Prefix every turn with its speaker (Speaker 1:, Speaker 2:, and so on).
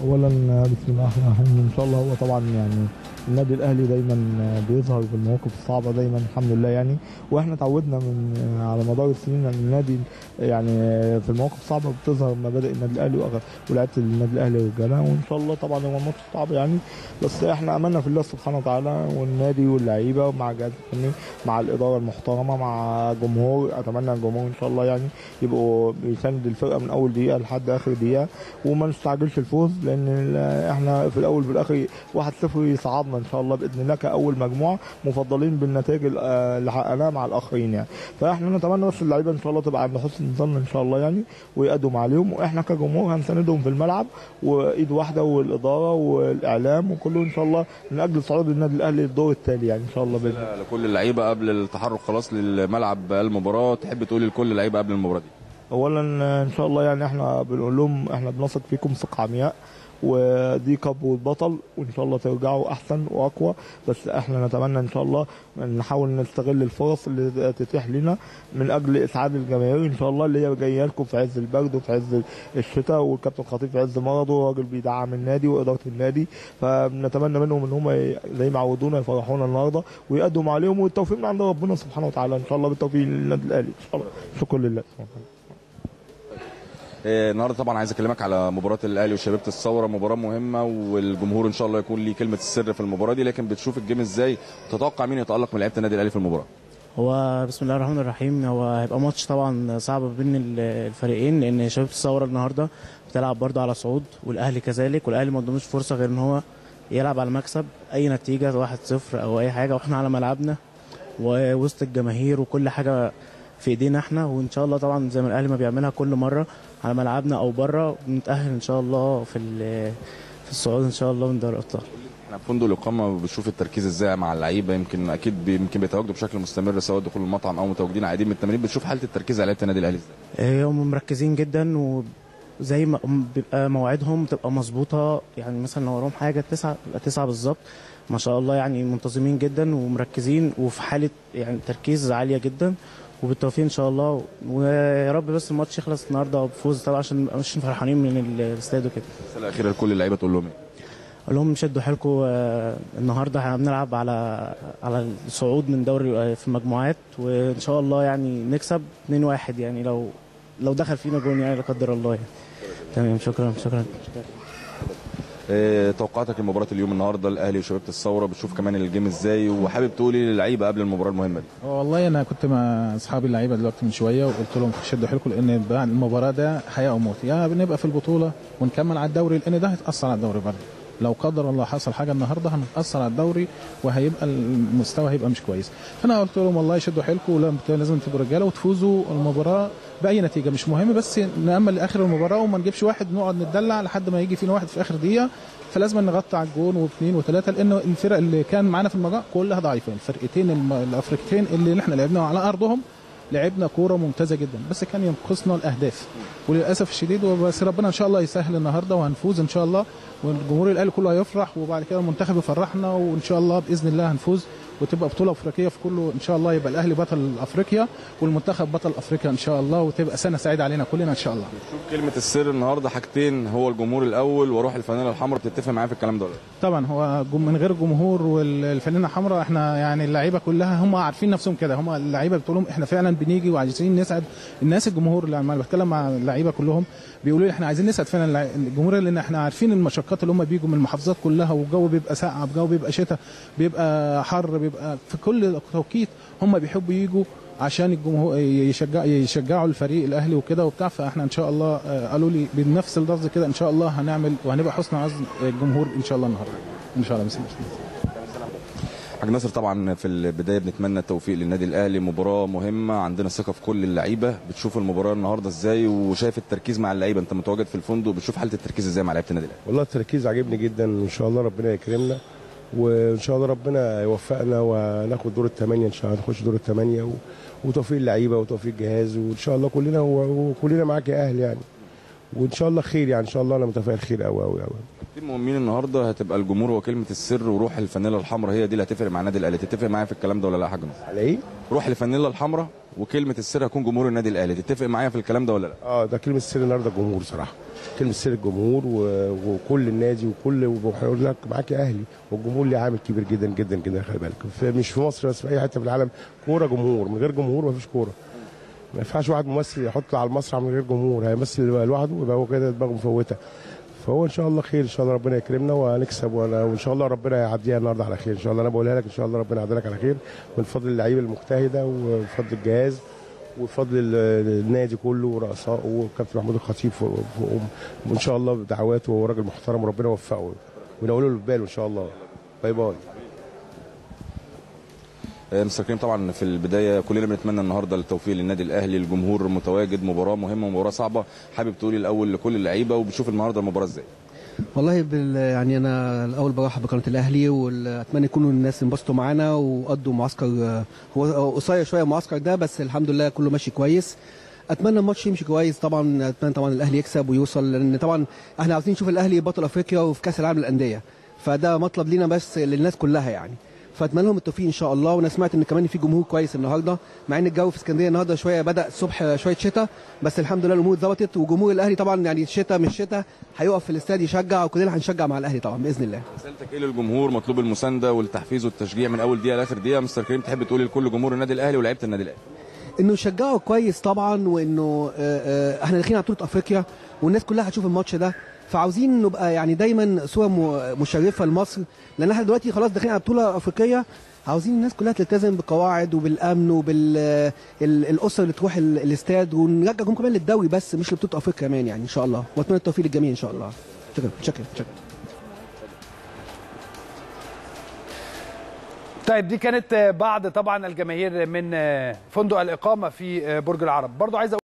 Speaker 1: اولا بسم الله الرحمن الرحيم ان شاء الله هو طبعا يعني النادي الاهلي دايما بيظهر بالمواقف الصعبه دايما الحمد لله يعني واحنا تعودنا من على مدار السنين ان النادي يعني في المواقف الصعبه بتظهر مبادئ النادي الاهلي وأغ- ولاعيبه النادي الاهلي رجاله وان شاء الله طبعا هو الماتش صعب يعني بس احنا املنا في الله سبحانه وتعالى والنادي واللعيبه ومع الجهاز الفني مع الاداره المحترمه مع جمهور اتمنى الجمهور ان شاء الله يعني يبقوا بيساند الفرقه من اول دقيقه لحد اخر دقيقه وما نستعجلش الفوز لان ال- احنا في الاول بالاخر 1-0 يصعدنا ان شاء الله باذن الله كاول مجموعه مفضلين بالنتائج ال- آه، اللي حققناها مع الاخرين يعني فاحنا نتمنى بس اللعيبه ان شاء الله تبقى عند حسن الظن ان شاء الله يعني ويقدموا عليهم واحنا كجمهور هنساندهم في الملعب وايد واحده والاداره والاعلام وكله ان شاء الله من اجل صعود النادي الاهلي للدور التالي يعني ان شاء الله باذن الله
Speaker 2: لكل اللعيبه قبل التحرك خلاص للملعب المباراه تحب تقول لكل اللعيبه قبل المباراه دي
Speaker 1: اولا ان شاء الله يعني احنا بنقول لهم احنا بنثق فيكم ثقه عمياء ودي كب البطل وان شاء الله ترجعوا احسن واقوى بس احنا نتمنى ان شاء الله نحاول نستغل الفرص اللي تتيح لنا من اجل اسعاد الجماهير ان شاء الله اللي هي جايه لكم في عز البرد وفي عز الشتاء والكابتن خطيب في عز مرضه راجل بيدعم النادي واداره النادي فنتمنى منهم ان هم زي ما عودونا يفرحونا النهارده ويقدموا عليهم والتوفيق من عند ربنا سبحانه وتعالى ان شاء الله بالتوفيق للنادي الاهلي ان شاء الله شكرا لله
Speaker 2: آه، النهارده طبعا عايز اكلمك على مباراه الاهلي وشبيبه الثوره مباراه مهمه والجمهور ان شاء الله يكون ليه كلمه السر في المباراه دي لكن بتشوف الجيم ازاي تتوقع مين يتالق من لعيبه النادي الاهلي في المباراه
Speaker 3: هو بسم الله الرحمن الرحيم هو هيبقى ماتش طبعا صعب بين ال- الفريقين لان شباب الثوره النهارده بتلعب برضه على صعود والاهلي كذلك والاهلي ما قدموش فرصه غير ان هو يلعب على المكسب اي نتيجه 1-0 او اي حاجه واحنا على ملعبنا ووسط الجماهير وكل حاجه في ايدينا احنا وان شاء الله طبعا زي ما الاهلي ما بيعملها كل مره على ملعبنا او بره بنتاهل ان شاء الله في ال- في الصعود ان شاء الله من دوري الابطال
Speaker 2: احنا في فندق الاقامه بتشوف التركيز ازاي مع اللعيبه يمكن اكيد بي يمكن بيتواجدوا بشكل مستمر سواء دخول المطعم او متواجدين قاعدين من التمارين بتشوف حاله التركيز على لعيبه النادي الاهلي ازاي
Speaker 3: هم مركزين جدا وزي ما هم بيبقى مواعيدهم تبقى مظبوطه يعني مثلا لو وراهم حاجه تسعة يبقى تسعة بالظبط ما شاء الله يعني منتظمين جدا ومركزين وفي حاله يعني تركيز عاليه جدا وبالتوفيق ان شاء الله ويا رب بس الماتش يخلص النهارده بفوز طبعا عشان نبقى مش فرحانين من ال- الاستاد وكده
Speaker 2: الرساله الاخيره لكل اللعيبه تقول لهم ايه
Speaker 3: اقول لهم شدوا حيلكم آه، النهارده احنا بنلعب على على الصعود من دوري آه، في المجموعات وان شاء الله يعني نكسب 2-1 يعني لو لو دخل فينا جون يعني لا قدر الله يعني تمام شكرا شكرا
Speaker 2: اه توقعاتك لمباراه اليوم النهارده الاهلي وشبيبه الثوره بتشوف كمان الجيم ازاي وحابب تقول ايه للعيبه قبل المباراه المهمه دي
Speaker 4: والله انا كنت مع اصحابي اللعيبه دلوقتي من شويه وقلت لهم شدوا حيلكم لان بعد المباراه ده حياه او موت يا بنبقى في البطوله ونكمل على الدوري لان ده هيتاثر على الدوري برضه لو قدر الله حصل حاجه النهارده هنتاثر على الدوري وهيبقى المستوى هيبقى مش كويس فانا قلت لهم والله شدوا حيلكم ولا- لازم تبقوا رجاله وتفوزوا المباراه باي نتيجه مش مهم بس نامل لاخر المباراه وما نجيبش واحد نقعد نتدلع لحد ما يجي فينا واحد في اخر دقيقه فلازم نغطي على الجون واثنين وثلاثه لان الفرق اللي كان معانا في المجموعه كلها ضعيفه الفرقتين الم- الافريقيتين اللي احنا لعبناهم على ارضهم لعبنا كوره ممتازه جدا بس كان ينقصنا الاهداف وللاسف الشديد بس ربنا ان شاء الله يسهل النهارده وهنفوز ان شاء الله والجمهور الاهلي كله هيفرح وبعد كده المنتخب يفرحنا وان شاء الله باذن الله هنفوز وتبقى بطوله افريقيه في كله ان شاء الله يبقى الاهلي بطل افريقيا والمنتخب بطل افريقيا ان شاء الله وتبقى سنه سعيده علينا كلنا ان شاء الله
Speaker 2: كلمه السر النهارده حاجتين هو الجمهور الاول وروح الفانيلا الحمراء بتتفق معايا في الكلام ده ولا لا؟
Speaker 4: طبعا هو جم- من غير الجمهور والفنانه الحمراء احنا يعني اللعيبه كلها هم عارفين نفسهم كده هم اللعيبه بتقول لهم احنا فعلا بنيجي وعايزين نسعد الناس الجمهور اللي لما بتكلم مع اللعيبه كلهم بيقولوا لي احنا عايزين نسعد فعلا اللع- الجمهور لان احنا عارفين المشقات اللي هم بيجوا من المحافظات كلها والجو بيبقى ساقع الجو بيبقى شتاء بيبقى حر بيبقى في كل توقيت هم بيحبوا يجوا عشان الجمهور يشجع يشجعوا الفريق الاهلي وكده وبتاع فاحنا ان شاء الله آه، قالوا لي بنفس اللفظ كده ان شاء الله هنعمل وهنبقى حسن عزم الجمهور ان شاء الله النهارده ان شاء الله بسم الله
Speaker 2: حاج ناصر طبعا في البدايه بنتمنى التوفيق للنادي الاهلي مباراه مهمه عندنا ثقه في كل اللعيبه بتشوف المباراه النهارده ازاي وشايف التركيز مع اللعيبه انت متواجد في الفندق بتشوف حاله التركيز ازاي مع لعيبه النادي الاهلي
Speaker 5: والله التركيز عاجبني جدا وان شاء الله ربنا يكرمنا وان شاء الله ربنا يوفقنا وناخد دور الثمانيه ان شاء الله نخش دور الثمانيه و... وتوفيق اللعيبه وتوفيق الجهاز وان شاء الله كلنا وكلنا معاك يا اهل يعني وان شاء الله خير يعني ان شاء الله انا متفائل خير قوي قوي قوي
Speaker 2: كتير مهمين النهارده هتبقى الجمهور هو كلمه السر وروح الفانيلا الحمراء هي دي اللي هتفرق مع النادي الاهلي تتفق معايا في الكلام ده ولا لا يا حاج نصر
Speaker 5: على ايه؟
Speaker 2: روح الفانيلا الحمراء وكلمه السر هيكون جمهور النادي الاهلي تتفق معايا في الكلام ده ولا لا
Speaker 5: اه ده كلمه سر النهارده الجمهور صراحه كلمه سر الجمهور و... وكل النادي وكل وهقول لك معاك يا اهلي والجمهور ليه عامل كبير جدا جدا جدا خلي بالك في مش في مصر بس في اي حته في العالم كوره جمهور من غير جمهور مفيش كوره ما ينفعش واحد ممثل يحط على المسرح من غير جمهور هيمثل لوحده يبقى هو كده دماغه مفوته فهو ان شاء الله خير ان شاء الله ربنا يكرمنا وهنكسب وانا وان شاء الله ربنا يعديها النهارده على خير ان شاء الله انا بقولها لك ان شاء الله ربنا يعدي لك على خير من فضل اللعيبه المجتهده وفضل الجهاز وفضل ال- النادي كله ورؤسائه وكابتن محمود الخطيب ف- ف- وان شاء الله بدعواته وهو راجل محترم وربنا يوفقه ونقول له اللي في باله ان شاء الله باي باي
Speaker 2: آه، مستر كريم طبعا في البدايه كلنا بنتمنى النهارده التوفيق للنادي الاهلي الجمهور متواجد مباراه مهمه مباراه صعبه حابب تقولي الاول لكل اللعيبه وبتشوف النهارده المباراه ازاي
Speaker 6: والله بال يعني انا الاول برحب بقناه الاهلي واتمنى يكونوا الناس انبسطوا معانا وقضوا معسكر آه، هو قصير شويه المعسكر ده بس الحمد لله كله ماشي كويس اتمنى الماتش يمشي كويس طبعا اتمنى طبعا الاهلي يكسب ويوصل لان طبعا احنا عاوزين نشوف الاهلي بطل افريقيا وفي كاس العالم للانديه فده مطلب لينا بس للناس كلها يعني فاتمنى لهم التوفيق ان شاء الله وانا سمعت ان كمان في جمهور كويس النهارده مع ان الجو في اسكندريه النهارده شويه بدا الصبح شويه شتاء بس الحمد لله الامور اتظبطت وجمهور الاهلي طبعا يعني شتاء مش شتاء هيقف في الاستاد يشجع وكلنا هنشجع مع الاهلي طبعا باذن الله
Speaker 2: رسالتك ايه للجمهور مطلوب المسانده والتحفيز والتشجيع من اول دقيقه لاخر دقيقه مستر كريم تحب تقولي لكل جمهور النادي الاهلي ولاعيبه النادي الاهلي
Speaker 6: انه يشجعوا كويس طبعا وانه آه، آه، احنا داخلين على بطوله افريقيا والناس كلها هتشوف الماتش ده فعاوزين نبقى يعني دايما صوره م- مشرفه لمصر لان احنا دلوقتي خلاص داخلين على بطوله افريقيه عاوزين الناس كلها تلتزم بالقواعد وبالامن وبالاسر اللي تروح ال- الاستاد ونرجعهم كمان للدوري بس مش لبطوله افريقيا كمان يعني ان شاء الله واتمنى التوفيق للجميع ان شاء الله شكرا شكرا شكرا
Speaker 7: طيب دي كانت بعض طبعا الجماهير من فندق الإقامة في برج العرب برضو عايز أقول